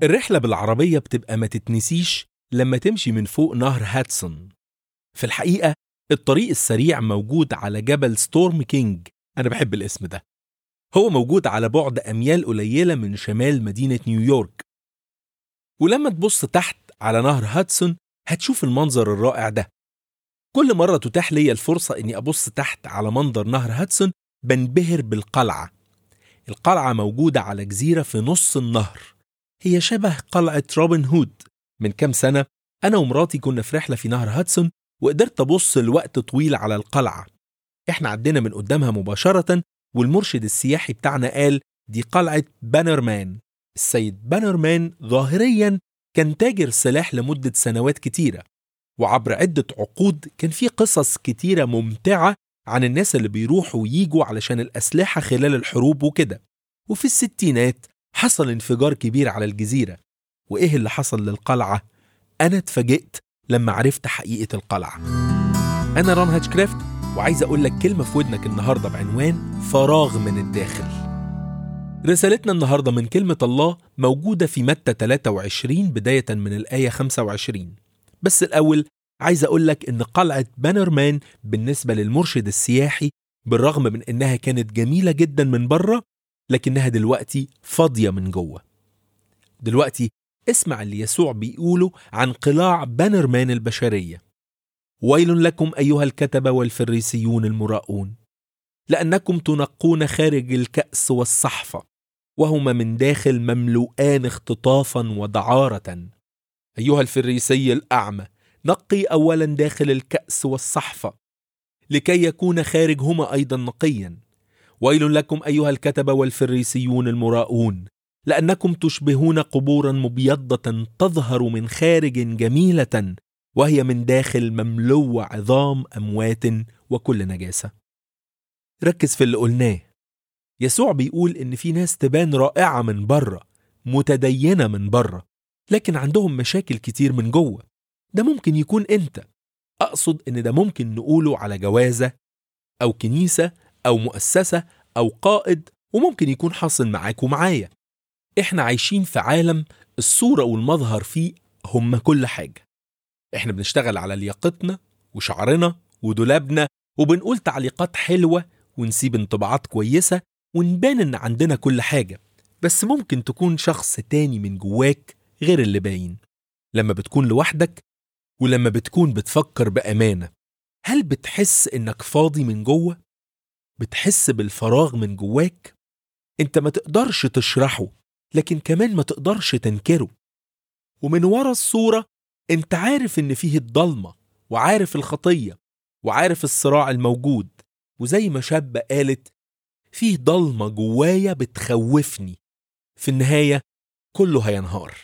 الرحلة بالعربية بتبقى ما تتنسيش لما تمشي من فوق نهر هاتسون في الحقيقة الطريق السريع موجود على جبل ستورم كينج أنا بحب الاسم ده هو موجود على بعد أميال قليلة من شمال مدينة نيويورك ولما تبص تحت على نهر هاتسون هتشوف المنظر الرائع ده كل مرة تتاح لي الفرصة إني أبص تحت على منظر نهر هاتسون بنبهر بالقلعة القلعة موجودة على جزيرة في نص النهر هي شبه قلعة روبن هود من كام سنة أنا ومراتي كنا في رحلة في نهر هاتسون وقدرت أبص لوقت طويل على القلعة إحنا عدينا من قدامها مباشرة والمرشد السياحي بتاعنا قال دي قلعة بانرمان السيد بانرمان ظاهريا كان تاجر سلاح لمدة سنوات كتيرة وعبر عدة عقود كان في قصص كتيرة ممتعة عن الناس اللي بيروحوا وييجوا علشان الأسلحة خلال الحروب وكده وفي الستينات حصل انفجار كبير على الجزيرة وإيه اللي حصل للقلعة؟ أنا اتفاجئت لما عرفت حقيقة القلعة أنا ران هاتشكرافت وعايز أقول لك كلمة في ودنك النهاردة بعنوان فراغ من الداخل رسالتنا النهاردة من كلمة الله موجودة في متى 23 بداية من الآية 25 بس الأول عايز أقول لك إن قلعة بانرمان بالنسبة للمرشد السياحي بالرغم من إنها كانت جميلة جدا من بره لكنها دلوقتي فاضية من جوه دلوقتي اسمع اللي يسوع بيقوله عن قلاع بانرمان البشرية ويل لكم أيها الكتبة والفريسيون المراؤون لأنكم تنقون خارج الكأس والصحفة وهما من داخل مملوءان اختطافا ودعارة أيها الفريسي الأعمى نقي أولا داخل الكأس والصحفة لكي يكون خارجهما أيضا نقيا ويل لكم أيها الكتبة والفريسيون المراؤون لأنكم تشبهون قبورا مبيضة تظهر من خارج جميلة وهي من داخل مملوة عظام أموات وكل نجاسة ركز في اللي قلناه يسوع بيقول إن في ناس تبان رائعة من بره متدينة من بره لكن عندهم مشاكل كتير من جوه ده ممكن يكون أنت أقصد إن ده ممكن نقوله على جوازة أو كنيسة أو مؤسسة أو قائد وممكن يكون حاصل معاك ومعايا إحنا عايشين في عالم الصورة والمظهر فيه هم كل حاجة إحنا بنشتغل على لياقتنا وشعرنا ودولابنا وبنقول تعليقات حلوة ونسيب انطباعات كويسة ونبان إن عندنا كل حاجة بس ممكن تكون شخص تاني من جواك غير اللي باين لما بتكون لوحدك ولما بتكون بتفكر بأمانة هل بتحس إنك فاضي من جوه؟ بتحس بالفراغ من جواك؟ انت ما تقدرش تشرحه لكن كمان ما تقدرش تنكره ومن ورا الصورة انت عارف ان فيه الضلمة وعارف الخطية وعارف الصراع الموجود وزي ما شابة قالت فيه ضلمة جوايا بتخوفني في النهاية كله هينهار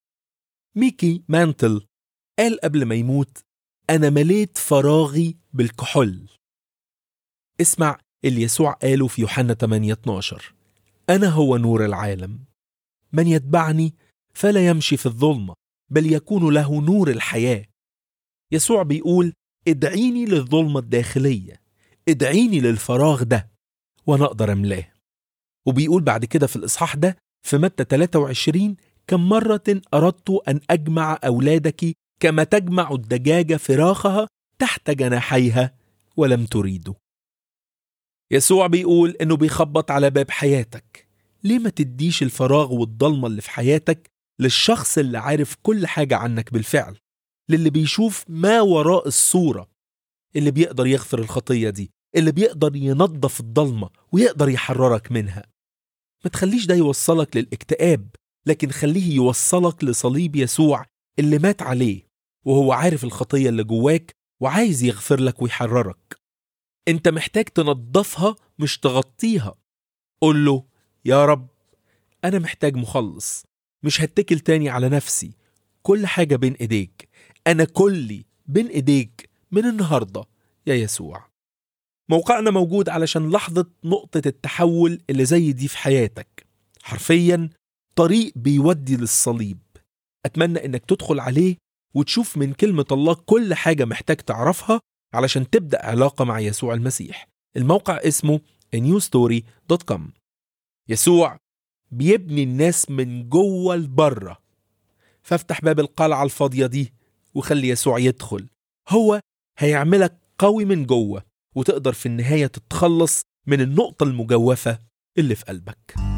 ميكي مانتل قال قبل ما يموت أنا مليت فراغي بالكحول اسمع اللي يسوع قاله في يوحنا 8 12 أنا هو نور العالم من يتبعني فلا يمشي في الظلمة بل يكون له نور الحياة يسوع بيقول ادعيني للظلمة الداخلية ادعيني للفراغ ده وأنا أقدر أملاه وبيقول بعد كده في الإصحاح ده في متى 23 كم مرة أردت أن أجمع أولادك كما تجمع الدجاجة فراخها تحت جناحيها ولم تريدوا يسوع بيقول إنه بيخبط على باب حياتك ليه ما تديش الفراغ والضلمة اللي في حياتك للشخص اللي عارف كل حاجة عنك بالفعل للي بيشوف ما وراء الصورة اللي بيقدر يغفر الخطية دي اللي بيقدر ينظف الضلمة ويقدر يحررك منها ما تخليش ده يوصلك للاكتئاب لكن خليه يوصلك لصليب يسوع اللي مات عليه وهو عارف الخطية اللي جواك وعايز يغفر لك ويحررك انت محتاج تنظفها مش تغطيها قول له يا رب انا محتاج مخلص مش هتكل تاني على نفسي كل حاجة بين ايديك انا كلي بين ايديك من النهاردة يا يسوع موقعنا موجود علشان لحظة نقطة التحول اللي زي دي في حياتك حرفيا طريق بيودي للصليب أتمنى إنك تدخل عليه وتشوف من كلمة الله كل حاجة محتاج تعرفها علشان تبدأ علاقة مع يسوع المسيح الموقع اسمه newstory.com يسوع بيبني الناس من جوه لبره فافتح باب القلعة الفاضية دي وخلي يسوع يدخل هو هيعملك قوي من جوه وتقدر في النهاية تتخلص من النقطة المجوفة اللي في قلبك